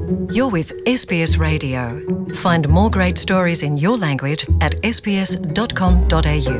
You're with SBS Radio. Find more great stories in your language at sbs.com.au.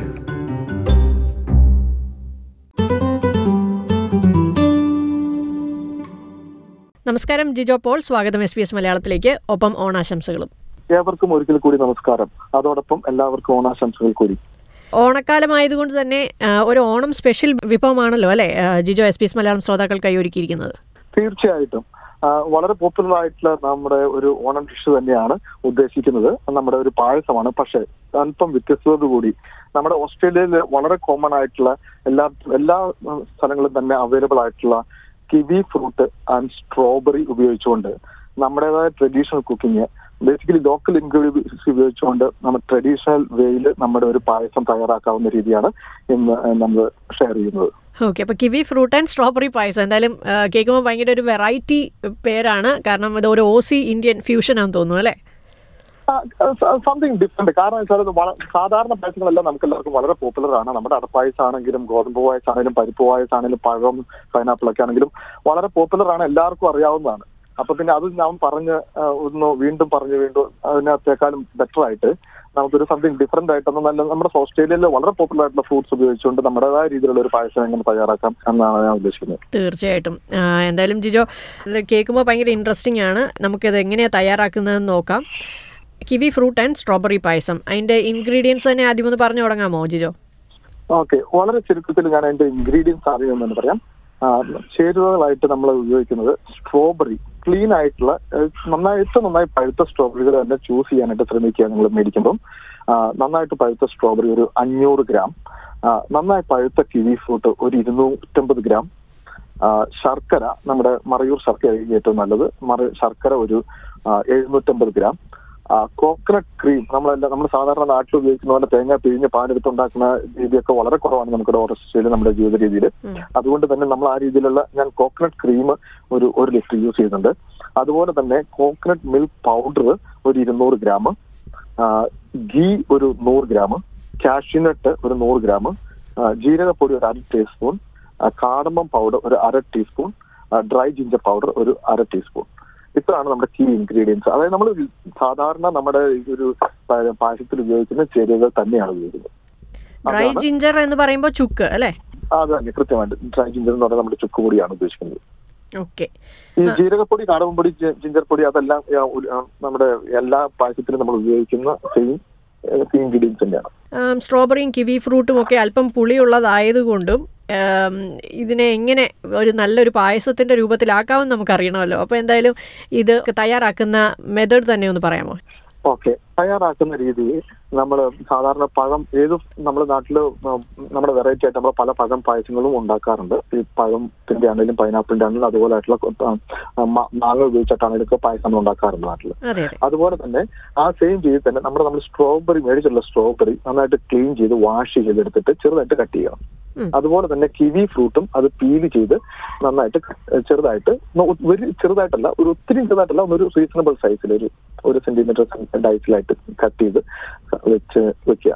നമസ്കാരം ജിജോ പോൾ സ്വാഗതം S B S മലയാളത്തിലേക്ക് ഒപ്പം ഓണാശംസകളും ഏവർക്കും ഒരിക്കൽ കൂടി നമസ്കാരം അതോടൊപ്പം എല്ലാവർക്കും ഓണാശംസകൾ കൂടി ഓണക്കാലമായതുകൊണ്ട് തന്നെ ആ, ഒരു ഓണം സ്പെഷ്യൽ വിഭവമാണല്ലോ അല്ലേ ആ, Jijo S B S Malayalam ശ്രോതാക്കൾ കൈയൊരുക്കിയിരിക്കുന്നത് തീർച്ചയായിട്ടും ആ, വളരെ പോപ്പുലർ ആയിട്ടുള്ള നമ്മുടെ ഒരു ഓണം ഡിഷ് തന്നെയാണ് ഉദ്ദേശിക്കുന്നത് നമ്മുടെ ഒരു പായസമാണ് പക്ഷെ അല്പം വ്യത്യസ്തത കൂടി നമ്മുടെ ഓസ്ട്രേലിയയിൽ വളരെ കോമൺ ആയിട്ടുള്ള എല്ലാ എല്ലാ ഉം, സ്ഥലങ്ങളിലും തന്നെ അവൈലബിൾ ആയിട്ടുള്ള കിവി ഫ്രൂട്ട് ആൻഡ് സ്ട്രോബെറി ഉപയോഗിച്ചുകൊണ്ട് നമ്മുടേതായ traditional cooking basically local ingredients ഉപയോഗിച്ചുകൊണ്ട് നമ്മുടെ ട്രഡീഷണൽ വേയിൽ നമ്മുടെ ഒരു പായസം തയ്യാറാക്കാവുന്ന രീതിയാണ് ഇന്ന് നമ്മൾ ഷെയർ ചെയ്യുന്നത് ഓക്കെ അപ്പോൾ kiwi fruit and strawberry payasam എന്തായാലും ആ, കേൾക്കുമ്പോൾ ഭയങ്കര ഒരു വെറൈറ്റി പേരാണ് കാരണം ഇത് ഒരു ഓസി ഇന്ത്യൻ ഫ്യൂഷൻ ആണെന്ന് തോന്നുന്നു അല്ലേ സംതിങ് ഡിഫറെന്റ് കാരണം വെച്ചാൽ ഇത് വള- സാധാരണ പായസങ്ങളെല്ലാം നമുക്ക് എല്ലാവർക്കും വളരെ പോപ്പുലർ ആണ് നമ്മുടെ അടപ്പായസം ആണെങ്കിലും ഗോതമ്പ് പായസാണെങ്കിലും പരിപ്പ് പായസാണെങ്കിലും പഴം പൈനാപ്പിൾ ഒക്കെ ആണെങ്കിലും വളരെ പോപ്പുലർ ആണ് എല്ലാവർക്കും അറിയാവുന്നതാണ് അപ്പൊ പിന്നെ അത് ഞാൻ പറഞ്ഞ് ആ, ഒന്ന് വീണ്ടും പറഞ്ഞ് വീണ്ടും അതിനകത്തേക്കാളും ബെറ്റർ ആയിട്ട് നമുക്കൊരു സംതിങ് ഡിഫറെന്റ് ആയിട്ടൊന്നും നല്ല നമ്മുടെ ഓസ്ട്രേലിയയിൽ വളരെ പോപ്പുലർ ആയിട്ടുള്ള ഫ്രൂട്ട്സ് ഉപയോഗിച്ചുകൊണ്ട് നമ്മുടേതായ രീതിയിലുള്ള ഒരു പായസം എങ്ങനെ തയ്യാറാക്കാം എന്നാണ് ഞാൻ ഉദ്ദേശിക്കുന്നത് തീർച്ചയായിട്ടും ആ, എന്തായാലും ജിജോ ഇത് കേൾക്കുമ്പോൾ ഭയങ്കര ഇൻട്രസ്റ്റിംഗ് ആണ് നമുക്കിത് എങ്ങനെയാണ് തയ്യാറാക്കുന്നതെന്ന് നോക്കാം kiwi fruit and strawberry payasam അതിൻ്റെ ഇൻഗ്രീഡിയൻസ് തന്നെ ആദ്യം ഒന്ന് പറഞ്ഞു തുടങ്ങാമോ ജിജോ ഓക്കെ വളരെ ചുരുക്കത്തിൽ ഞാൻ അതിന്റെ ഇൻഗ്രീഡിയൻസ് ആദ്യം ഒന്ന് പറയാം ആ, ചേരുവകളായിട്ട് നമ്മൾ ഉപയോഗിക്കുന്നത് സ്ട്രോബെറി ക്ലീൻ ആയിട്ടുള്ള ഏഹ്, നന്നായി ഏറ്റവും നന്നായി പഴുത്ത സ്ട്രോബെറികൾ തന്നെ ചൂസ് ചെയ്യാനായിട്ട് ശ്രമിക്കുക നിങ്ങൾ മേടിക്കുമ്പം ആ, നന്നായിട്ട് പഴുത്ത സ്ട്രോബെറി ഒരു അഞ്ഞൂറ് ഗ്രാം ആ, നന്നായി പഴുത്ത കിവി ഫ്രൂട്ട് ഒരു ഇരുന്നൂറ്റമ്പത് ഗ്രാം ആ, ശർക്കര നമ്മുടെ മറയൂർ ശർക്കര ആയിരിക്കും ഏറ്റവും നല്ലത് മറ ശർക്കര ഒരു ആ, എഴുന്നൂറ്റമ്പത് ഗ്രാം കോക്കനട്ട് ക്രീം നമ്മളെല്ലാം നമ്മൾ സാധാരണ നാട്ടിൽ ഉപയോഗിക്കുന്ന പോലെ തേങ്ങ പിഴിഞ്ഞ് പാലെടുത്തുണ്ടാക്കുന്ന രീതിയൊക്കെ വളരെ കുറവാണ് നമ്മുടെ ഓസ്ട്രേലിയയിൽ നമ്മുടെ ജീവിത രീതിയിൽ ഉം. അതുകൊണ്ട് തന്നെ നമ്മൾ ആ രീതിയിലുള്ള ഞാൻ കോക്കനട്ട് ക്രീം ഒരു ഒരു ലിറ്റർ യൂസ് ചെയ്യുന്നുണ്ട് അതുപോലെ തന്നെ കോക്കനട്ട് മിൽക്ക് പൗഡർ ഒരു ഇരുന്നൂറ് ഗ്രാം ഗീ ഒരു നൂറ് ഗ്രാം കാഷ്യൂനട്ട് ഒരു നൂറ് ഗ്രാം ജീരകപ്പൊടി ഒരു അര ടീസ്പൂൺ കാടമ്പം പൗഡർ ഒരു അര ടീസ്പൂൺ ഡ്രൈ ജിഞ്ചർ പൗഡർ ഒരു അര ടീസ്പൂൺ ഇത്രയാണ് നമ്മുടെ കീ ഇൻഗ്രീഡിയൻസ് അതായത് നമ്മൾ സാധാരണ നമ്മുടെ ഈ ഒരു പ- പായസത്തിൽ ഉപയോഗിക്കുന്ന ചേരുവകൾ തന്നെയാണ് ഉപയോഗിക്കുന്നത് ഡ്രൈ അതാണ് ജിഞ്ചർ എന്ന് പറയുമ്പോൾ ചുക്ക് അല്ലേ അത് തന്നെ കൃത്യമായിട്ട് ഡ്രൈ ജിഞ്ചർ എന്ന് പറഞ്ഞാൽ നമ്മുടെ ചുക്ക് പൊടിയാണ് ഉദ്ദേശിക്കുന്നത് ഓക്കെ ഈ ജീരകപ്പൊടി കാടമ്പൊടി ജി- ജിഞ്ചർ പൊടി അതെല്ലാം ആ, ഒരു- ആ, നമ്മുടെ എല്ലാ പായസത്തിലും നമ്മൾ ഉപയോഗിക്കുന്ന സെയിം ഇൻഗ്രീഡിയൻസ് തന്നെയാണ് സ്ട്രോബെറിയും കിവി ഫ്രൂട്ടും ഒക്കെ അല്പം പുളിയുള്ളതായതുകൊണ്ടും ആം, ഇതിനെ എങ്ങനെ ഒരു നല്ലൊരു പായസത്തിന്റെ രൂപത്തിലാക്കാമെന്ന് നമുക്കറിയണമല്ലോ അപ്പോൾ എന്തായാലും ഇത് തയ്യാറാക്കുന്ന മെത്തേഡ് തന്നെ ഒന്ന് പറയാമോ ഓക്കെ തയ്യാറാക്കുന്ന രീതി നമ്മൾ സാധാരണ പഴം ഏത് നമ്മുടെ നാട്ടിൽ നമ്മുടെ വെറൈറ്റി ആയിട്ട് നമ്മൾ പല പഴം പായസങ്ങളും ഉണ്ടാക്കാറുണ്ട് ഈ പഴത്തിന്റെ ആണെങ്കിലും പൈനാപ്പിളിന്റെ ആണെങ്കിലും അതുപോലെ ആയിട്ടുള്ള ആ, മ- മാങ്ങ ഉപയോഗിച്ചിട്ടാണെങ്കിലും ഒക്കെ പായസം നമ്മൾ ഉണ്ടാക്കാറുണ്ട് നാട്ടിൽ അതെ അതെ അതുപോലെ തന്നെ ആ സെയിം ചെയ്ത് തന്നെ നമ്മുടെ നമ്മൾ സ്ട്രോബെറി മേടിച്ചുള്ള സ്ട്രോബെറി നന്നായിട്ട് ക്ലീൻ ചെയ്ത് വാഷ് ചെയ്തെടുത്തിട്ട് ചെറുതായിട്ട് കട്ട് ചെയ്യണം ഉം. അതുപോലെ തന്നെ കിവി ഫ്രൂട്ടും അത് പീല് ചെയ്ത് നന്നായിട്ട് ക- ചെറുതായിട്ട് ഒന്ന് ഒ- ഒരു ചെറുതായിട്ടല്ല ഒരു ഒത്തിരി ചെറുതായിട്ടല്ല ഒരു റീസണബിൾ സൈസിൽ ഒരു ഒരു സെന്റിമീറ്റർ ഡൈസിലായിട്ട് കട്ട് ചെയ്ത് വെച്ച് വെക്കുക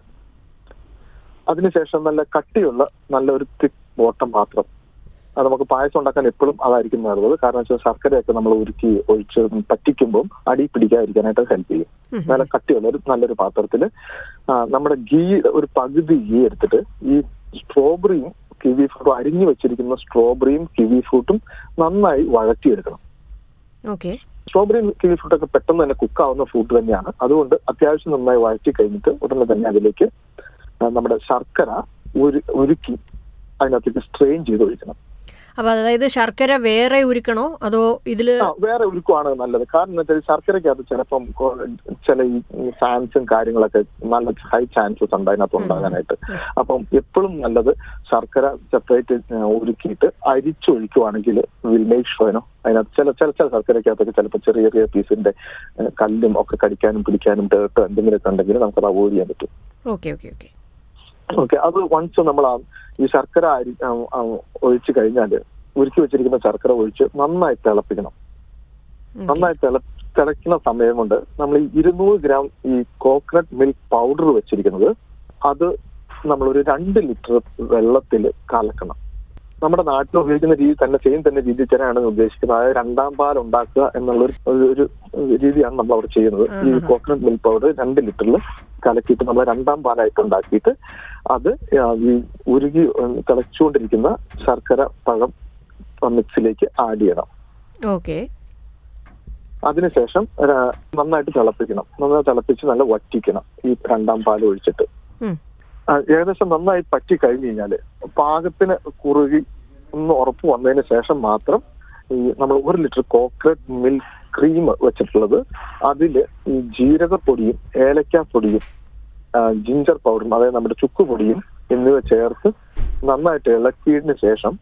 അതിനുശേഷം നല്ല കട്ടിയുള്ള നല്ല ഒരു തിക്ക് ബോട്ടം പാത്രം അത് നമുക്ക് പായസം ഉണ്ടാക്കാൻ എപ്പോഴും അതായിരിക്കും നല്ലത് കാരണം വെച്ചാൽ ശർക്കരയൊക്കെ നമ്മൾ ഉരുക്കി ഒഴിച്ച് പറ്റിക്കുമ്പോൾ അടി പിടിക്കാതിരിക്കാനായിട്ട് ഹെൽപ്പ് ചെയ്യും ഉം. നല്ല കട്ടിയുള്ള ഒരു നല്ലൊരു പാത്രത്തിൽ നമ്മുടെ ഗീ ഒരു പകുതി ഗീ എടുത്തിട്ട് ഈ സ്ട്രോബെറിയും കിവി ഫ്രൂട്ടും അരിഞ്ഞു വെച്ചിരിക്കുന്ന സ്ട്രോബെറിയും കിവി ഫ്രൂട്ടും നന്നായി വഴറ്റിയെടുക്കണം ഓക്കെ സ്ട്രോബെറി കിവി ഫ്രൂട്ട് ഒക്കെ പെട്ടെന്ന് തന്നെ കുക്കാവുന്ന ഫ്രൂട്ട് തന്നെയാണ് അതുകൊണ്ട് അത്യാവശ്യം നന്നായി വഴറ്റി കഴിഞ്ഞിട്ട് ഉടനെ തന്നെ അതിലേക്ക് ആ, നമ്മുടെ ശർക്കര ഒരു ഉരുക്കി അതിനകത്തേക്ക് സ്ട്രെയിൻ ചെയ്ത് ഒഴിക്കണം അപ്പോൾ അതായത് ശർക്കര വേറെ ഉരുക്കണോ അതോ ഇതിൽ ആ, വേറെ ഉരുക്കുവാണ് നല്ലത് കാരണം എന്താ വെച്ചാൽ ശർക്കരയ്ക്കകത്ത് ചിലപ്പം കൊ- ചില ഈ ഫാൻസും കാര്യങ്ങളൊക്കെ നല്ല ഹൈ ചാൻസസ് ഉണ്ട് അതിനകത്ത് ഉണ്ടാകാനായിട്ട് അപ്പം എപ്പോഴും നല്ലത് ശർക്കര സെപ്പറേറ്റ് ഉരുക്കിയിട്ട് അരിച്ചൊഴിക്കുവാണെങ്കിൽ വിൽ മേക്ക് ഷുവനോ അതിനകത്ത് ചില ചില ചില ശർക്കരയ്ക്കകത്തൊക്കെ ചിലപ്പോൾ ചെറിയ ചെറിയ പീസിന്റെ ഏഹ്, കല്ലും ഒക്കെ കടിക്കാനും പിടിക്കാനും ഡേർട്ടോ എന്തെങ്കിലുമൊക്കെ ഉണ്ടെങ്കിൽ നമുക്കത് അവോയ്ഡ് ചെയ്യാൻ പറ്റും ഓക്കെ ഓക്കെ ഓക്കെ ഓക്കെ അത് വൺസ് നമ്മൾ ആ ഈ ശർക്കര അരി ആ, ആ, ഒഴിച്ച് കഴിഞ്ഞാൽ ഉരുക്കി വെച്ചിരിക്കുന്ന ശർക്കര ഒഴിച്ച് നന്നായി തിളപ്പിക്കണം നന്നായി തിള തിളയ്ക്കുന്ന സമയം കൊണ്ട് നമ്മൾ ഈ ഇരുന്നൂറ് ഗ്രാം ഈ കോക്കനട്ട് മിൽക്ക് പൗഡർ വെച്ചിരിക്കുന്നത് അത് നമ്മളൊരു രണ്ട് ലിറ്റർ വെള്ളത്തിൽ കലക്കണം നമ്മുടെ നാട്ടിൽ ഉപയോഗിക്കുന്ന രീതി തന്നെ സെയിം തന്നെ രീതി തന്നെയാണ് ഉദ്ദേശിക്കുന്നത് അതായത് രണ്ടാം പാൽ ഉണ്ടാക്കുക എന്നുള്ള ഒരു- ഒരു ഒരു രീതിയാണ് നമ്മൾ അവിടെ ചെയ്യുന്നത് ഈ കോക്കനട്ട് മിൽക്ക് പൗഡർ രണ്ട് ലിറ്ററിൽ കലക്കിയിട്ട് നമ്മൾ രണ്ടാം പാലായിട്ട് ഉണ്ടാക്കിയിട്ട് അത് ആ, ഈ ഉരുകി ഉം, തിളച്ചുകൊണ്ടിരിക്കുന്ന ശർക്കര പഴം മിക്സിലേക്ക് ആഡ് ചെയ്യണം ഓക്കെ അതിനുശേഷം ആ, നന്നായിട്ട് തിളപ്പിക്കണം നന്നായി തിളപ്പിച്ച് നല്ല വറ്റിക്കണം ഈ രണ്ടാം പാൽ ഒഴിച്ചിട്ട് ഉം. ആ, ഏകദേശം നന്നായി പറ്റി കഴിഞ്ഞു കഴിഞ്ഞാല് പാകത്തിന് കുറുകി ഒന്ന് ഉറപ്പ് വന്നതിന് ശേഷം മാത്രം ഈ നമ്മൾ ഒരു ലിറ്റർ കോക്കനട്ട് മിൽക്ക് ക്രീം വെച്ചിട്ടുള്ളത് അതിൽ ഈ ജീരകപ്പൊടിയും ഏലക്കാപ്പൊടിയും ആ, ജിഞ്ചർ പൗഡറും അതായത് നമ്മുടെ ചുക്ക് പൊടിയും എന്നിവ ചേർത്ത് നന്നായിട്ട് ഇളക്കിയതിന് ശേഷം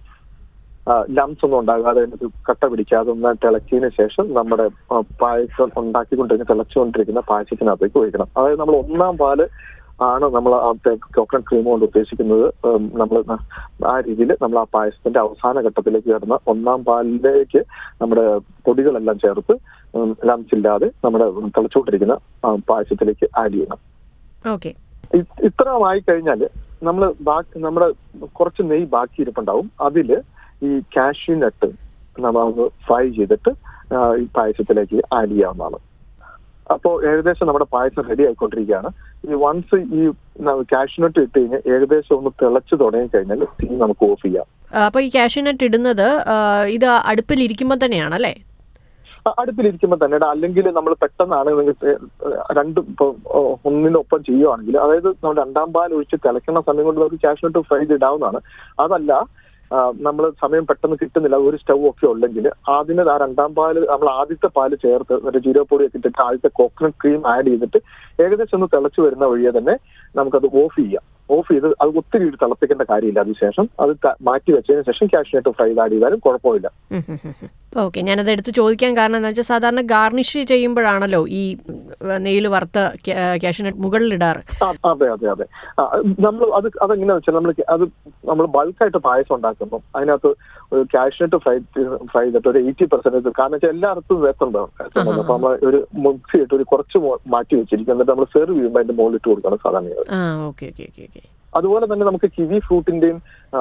ലംസ് ഒന്നും ഉണ്ടാകാതെ അതിനകത്ത് കട്ട പിടിക്കാതെ നന്നായിട്ട് ഇളക്കിയതിന് ശേഷം നമ്മുടെ ആ, പായസം ഉണ്ടാക്കിക്കൊണ്ടിരിക്കുന്ന തിളച്ചുകൊണ്ടിരിക്കുന്ന പായസത്തിനകത്തേക്ക് ഒഴിക്കണം അതായത് നമ്മൾ ഒന്നാം പാല് ആണ് നമ്മൾ ആ കോക്കനട്ട് ക്രീം കൊണ്ട് ഉദ്ദേശിക്കുന്നത് നമ്മൾ ആ രീതിയിൽ നമ്മൾ ആ പായസത്തിന്റെ അവസാന ഘട്ടത്തിലേക്ക് കയറുന്ന ഒന്നാം പാലിലേക്ക് നമ്മുടെ പൊടികളെല്ലാം ചേർത്ത് ലംസ് ഇല്ലാതെ നമ്മുടെ തിളച്ചുകൊണ്ടിരിക്കുന്ന ആ, പായസത്തിലേക്ക് ആഡ് ചെയ്യണം ഓക്കെ ഇ- ഇത്രമായി കഴിഞ്ഞാൽ നമ്മൾ ബാക്കി നമ്മുടെ കുറച്ച് നെയ്യ് ബാക്കി ഇരിപ്പുണ്ടാവും അതില് ഈ കാഷ്യൂ നട്ട് നമ്മൾ ഫ്രൈ ചെയ്തിട്ട് ആ, ഈ പായസത്തിലേക്ക് ആഡ് ചെയ്യാവുന്നതാണ് അപ്പോൾ ഏകദേശം നമ്മുടെ പായസം റെഡി ആയിക്കൊണ്ടിരിക്കുകയാണ് ഈ വൺസ് ഈ കാഷ്യൂ നട്ട് ഇട്ട് കഴിഞ്ഞാൽ ഏകദേശം ഒന്ന് തിളച്ച് തുടങ്ങി കഴിഞ്ഞാൽ തീ നമുക്ക് ഓഫ് ചെയ്യാം അപ്പോൾ ഈ കാഷ്യൂനട്ട് ഇടുന്നത് ആ, ഇത് അടുപ്പിലിരിക്കുമ്പോൾ തന്നെയാണ് അല്ലേ അ- അടുപ്പിലിരിക്കുമ്പോൾ തന്നെ എടാ, അല്ലെങ്കിൽ നമ്മൾ പെട്ടെന്നാണ് നിങ്ങൾക്ക് രണ്ടും ഇപ്പൊ ഒന്നിനൊപ്പം ചെയ്യുവാണെങ്കിൽ അതായത് നമ്മൾ രണ്ടാം പാൽ ഒഴിച്ച് തിളയ്ക്കുന്ന സമയം കൊണ്ട് നമുക്ക് ക്യാഷ് നട്ട് ഫ്രൈ ചെയ്തിടാവുന്നതാണ് അതല്ല നമ്മൾ സമയം പെട്ടെന്ന് കിട്ടുന്നില്ല ഒരു സ്റ്റൗ ഒക്കെ ഉണ്ടെങ്കിൽ അതിന് ആ രണ്ടാം പാല് നമ്മൾ ആദ്യത്തെ പാല് ചേർത്ത് മറ്റേ ജീരകപ്പൊടി ഒക്കെ ഇട്ടിട്ട് ആദ്യത്തെ കോക്കനട്ട് ക്രീം ആഡ് ചെയ്തിട്ട് ഏകദേശം ഒന്ന് തിളച്ച് വരുന്ന വഴിയെ തന്നെ നമുക്കത് ഓഫ് ചെയ്യാം ഓഫ് ചെയ്ത് അത് ഒത്തിരി ഇട്ട് തിളപ്പിക്കേണ്ട കാര്യമില്ല അതിനുശേഷം അത് ത- മാറ്റി വെച്ചതിന് ശേഷം ക്യാഷ് നട്ട് ഫ്രൈ ആഡ് ചെയ്താലും കുഴപ്പമില്ല ഓക്കെ ഞാനത് എടുത്ത് ചോദിക്കാൻ കാരണം എന്താ വെച്ചാൽ സാധാരണ ഗാർണിഷ് ചെയ്യുമ്പോഴാണല്ലോ ഈ നെയ്യിൽ വറുത്ത കാഷ്യൂനട്ട് മുകളിലിടാറ് ആ, അതെ അതെ അതെ നമ്മൾ അത് അതെങ്ങനെയാ വെച്ചാൽ നമ്മൾ അത് നമ്മൾ ബൾക്കായിട്ട് പായസം ഉണ്ടാക്കുമ്പോൾ അതിനകത്ത് ഒരു കാഷ്നട്ട് ഫ്രൈ ഫ്രൈ ചെയ്തിട്ട് ഒരു എയ്റ്റി പെർസെന്റേജ് കാരണം വെച്ചാൽ എല്ലായിടത്തും വേത്തുണ്ടാവും അപ്പൊ നമ്മൾ ഒരു മിക്സ് ചെയ്തിട്ട് ഒരു കുറച്ച് മോ- മാറ്റി വെച്ചിരിക്കും എന്നിട്ട് നമ്മൾ സെർവ് ചെയ്യുമ്പോൾ അതിന്റെ മുകളിൽ ഇട്ട് കൊടുക്കണം സാധാരണ ആ ഓക്കെ ഓക്കെ ഓക്കെ ഓക്കെ അതുപോലെ തന്നെ നമുക്ക് കിവി ഫ്രൂട്ടിന്റെയും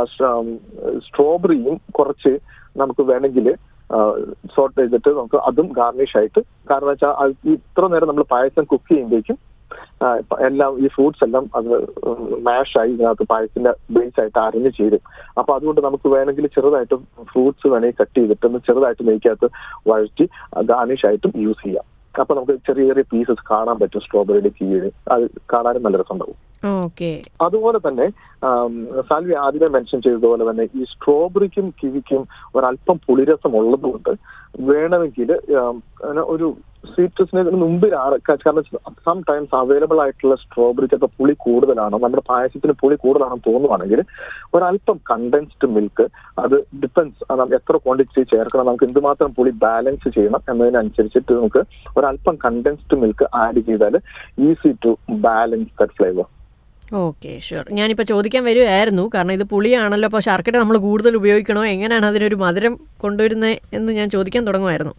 സ്ട്രോബെറിയും കുറച്ച് നമുക്ക് വേണമെങ്കിൽ സോർട്ട് ചെയ്തിട്ട് നമുക്ക് അതും ഗാർണിഷ് ആയിട്ട് കാരണം വെച്ചാൽ ഇത്ര നേരം നമ്മൾ പായസം കുക്ക് ചെയ്യുമ്പോഴേക്കും ആ, ഇപ്പ എല്ലാം ഈ ഫ്രൂട്ട്സ് എല്ലാം അത് മാഷ് ആയി ഇതിനകത്ത് പായസത്തിന്റെ ബേസ് ആയിട്ട് അരഞ്ഞു ചേരും അപ്പൊ അതുകൊണ്ട് നമുക്ക് വേണമെങ്കിൽ ചെറുതായിട്ട് ഫ്രൂട്ട്സ് വേണമെങ്കിൽ കട്ട് ചെയ്തിട്ട് ഒന്ന് ചെറുതായിട്ട് നെയ്ക്കകത്ത് വഴറ്റി ഗാർണിഷ് ആയിട്ടും യൂസ് ചെയ്യാം അപ്പൊ നമുക്ക് ചെറിയ ചെറിയ പീസസ് കാണാൻ പറ്റും സ്ട്രോബെറിയുടെ കീഴ് അത് കാണാനും നല്ല രസമുണ്ടാവും ഓക്കെ അതുപോലെ തന്നെ ആം, സാൽവി ആദ്യമേ മെൻഷൻ ചെയ്തതുപോലെ തന്നെ ഈ സ്ട്രോബെറിക്കും കിവിക്കും ഒരല്പം പുളിരസം ഉള്ളതുകൊണ്ട് വേണമെങ്കിൽ ആം, അങ്ങനെ ഒരു സ്വീറ്റ്നസിന് മുമ്പിൽ ആറ് കാരണം സം ടൈംസ് അവൈലബിൾ ആയിട്ടുള്ള സ്ട്രോബെറി ചിലപ്പോൾ പുളി കൂടുതലാണോ നമ്മുടെ പായസത്തിന് പുളി കൂടുതലാണെന്ന് തോന്നുവാണെങ്കിൽ ഒരല്പം കണ്ടൻസ്ഡ് മിൽക്ക് അത് ഡിപ്പെൻസ് എത്ര ക്വാണ്ടിറ്റി ചേർക്കണം നമുക്ക് എന്തുമാത്രം പുളി ബാലൻസ് ചെയ്യണം എന്നതിനനുസരിച്ചിട്ട് നമുക്ക് ഒരല്പം കണ്ടൻസ്ഡ് മിൽക്ക് ആഡ് ചെയ്താൽ easy to balance that flavour okay sure ഞാനിപ്പോൾ ചോദിക്കാൻ വരുമായിരുന്നു കാരണം ഇത് പുളിയാണല്ലോ അപ്പോൾ ശർക്കര നമ്മൾ കൂടുതൽ ഉപയോഗിക്കണോ എങ്ങനെയാണ് അതിനൊരു മധുരം കൊണ്ടുവരുന്നത് എന്ന് ഞാൻ ചോദിക്കാൻ തുടങ്ങുമായിരുന്നു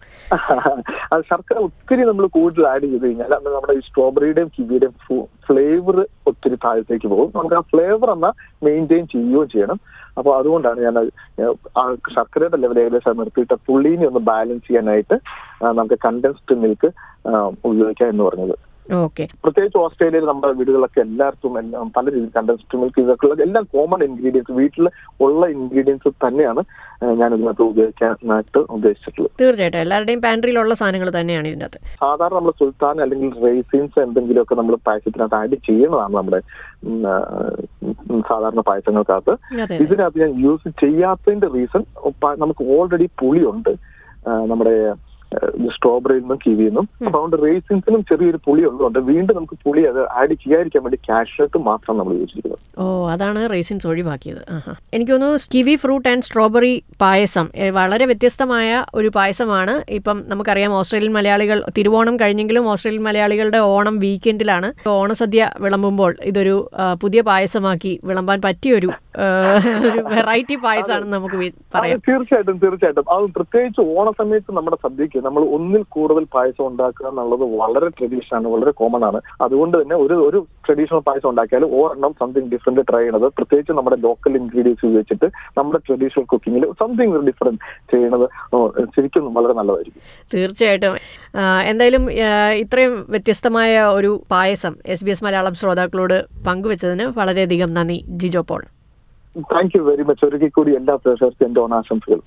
അത് ശർക്കര ഒത്തിരി നമ്മൾ കൂടുതൽ ആഡ് ചെയ്ത് കഴിഞ്ഞാൽ അത് നമ്മുടെ ഈ സ്ട്രോബെറിയുടെയും കിവിയുടെയും ഫ്ലേവർ ഒത്തിരി താഴത്തേക്ക് പോകും നമുക്ക് ആ ഫ്ലേവർ എന്നാൽ മെയിൻറ്റെയിൻ ചെയ്യുകയും ചെയ്യണം അപ്പോൾ അതുകൊണ്ടാണ് ഞാൻ അത് ആ ശർക്കരയുടെ ലെവൽ ഏകദേശം നിർത്തിയിട്ട് പുള്ളീനെ ഒന്ന് ബാലൻസ് ചെയ്യാനായിട്ട് ആ, നമുക്ക് കണ്ടൻസ്ഡ് മിൽക്ക് ഉപയോഗിക്കാം എന്ന് പറഞ്ഞത് ഓക്കെ പ്രത്യേകിച്ച് ഓസ്ട്രേലിയയിൽ നമ്മുടെ വീടുകളിലൊക്കെ എല്ലായിടത്തും എല്ലാം പല രീതിയിൽ കണ്ടൻസ്ഡ് മിൽക്ക് ഇതൊക്കെ ഉള്ള എല്ലാം കോമൺ ഇൻഗ്രീഡിയൻസ് വീട്ടിൽ ഉള്ള ഇൻഗ്രീഡിയൻസ് തന്നെയാണ് ആ, ഞാൻ ഇതിനകത്ത് ഉപയോഗിക്കാനായിട്ട് ഉദ്ദേശിച്ചിട്ടുള്ളത് തീർച്ചയായിട്ടും എല്ലാവരുടെയും പാൻട്രിയിലുള്ള സാധനങ്ങൾ തന്നെയാണ് ഇതിൻ്റെ അകത്ത് സാധാരണ നമ്മൾ സുൽത്താൻ അല്ലെങ്കിൽ റേസിൻസ് എന്തെങ്കിലുമൊക്കെ നമ്മൾ പായസത്തിനകത്ത് ആഡ് ചെയ്യുന്നതാണ് നമ്മുടെ ഉം, ആ, ഉം, സാധാരണ പായസങ്ങൾക്കകത്ത് അതെ അതെ ഇതിനകത്ത് ഞാൻ യൂസ് ചെയ്യാത്തതിന്റെ റീസൺ നമുക്ക് ഓൾറെഡി പുളിയുണ്ട് ആ, നമ്മുടെ സ്ട്രോബെറിയിൽ നിന്നും കിവിയിൽ നിന്നും അപ്പൊ അതുകൊണ്ട് റേസിൻസിനും ചെറിയൊരു പുളി ഉള്ളതുകൊണ്ട് വീണ്ടും നമുക്ക് പുളി അത് ആഡ് ചെയ്യാതിരിക്കാൻ വേണ്ടി കാഷ്നട്ട് മാത്രം നമ്മൾ യൂസ് ചെയ്യുന്നത് ഓ അതാണ് റേസിൻസ് ഒഴിവാക്കിയത് ആഹാ എനിക്ക് തോന്നുന്നു kiwi fruit and strawberry payasam ഏ, വളരെ വ്യത്യസ്തമായ ഒരു പായസമാണ് ഇപ്പം നമുക്കറിയാം ഓസ്ട്രേലിയൻ മലയാളികൾ തിരുവോണം കഴിഞ്ഞെങ്കിലും ഓസ്ട്രേലിയൻ മലയാളികളുടെ ഓണം വീക്കെൻഡിലാണ് ഓണസദ്യ വിളമ്പുമ്പോൾ ഇതൊരു ആ, പുതിയ പായസമാക്കി വിളമ്പാൻ പറ്റിയൊരു ആ, ഒരു വെറൈറ്റി പായസമാണെന്ന് നമുക്ക് വി- പറയാം അത് തീർച്ചയായിട്ടും തീർച്ചയായിട്ടും അത് പ്രത്യേകിച്ച് ഓണ സമയത്ത് നമ്മുടെ സദ്യക്ക് നമ്മൾ ഒന്നിൽ കൂടുതൽ പായസം ഉണ്ടാക്കുക എന്നുള്ളത് വളരെ ട്രഡീഷൻ ആണ് വളരെ കോമൺ ആണ് അതുകൊണ്ട് തന്നെ ഒരു ഒരു ട്രഡീഷണൽ പായസം ഉണ്ടാക്കിയാൽ ഒരെണ്ണം സംതിങ് ഡിഫറെന്റ് ട്രൈ ചെയ്യണത് പ്രത്യേകിച്ച് നമ്മുടെ ലോക്കൽ ഇൻഗ്രീഡിയൻസ് ഉപയോഗിച്ചിട്ട് നമ്മുടെ ട്രഡീഷണൽ കുക്കിങ്ങിൽ സംതിങ് ഡിഫറെന്റ് ചെയ്യണത് ശരിക്കും വളരെ നല്ലതായിരിക്കും തീർച്ചയായിട്ടും ആ, എന്തായാലും ആ, ഇത്രയും വ്യത്യസ്തമായ ഒരു payasam S B S Malayalam ശ്രോതാക്കളോട് പങ്കുവച്ചതിന് വളരെയധികം നന്ദി Jijo Paul thank you very much ഒരിക്കൽ കൂടി എല്ലാ പ്രേക്ഷകർക്കും എന്റെ ഓണാശംസകൾ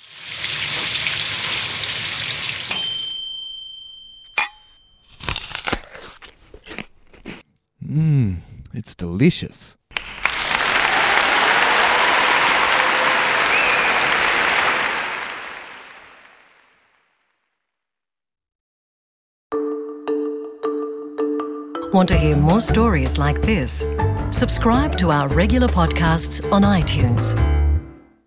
Mmm, it's delicious. Want to hear more stories like this? Subscribe to our regular podcasts on iTunes.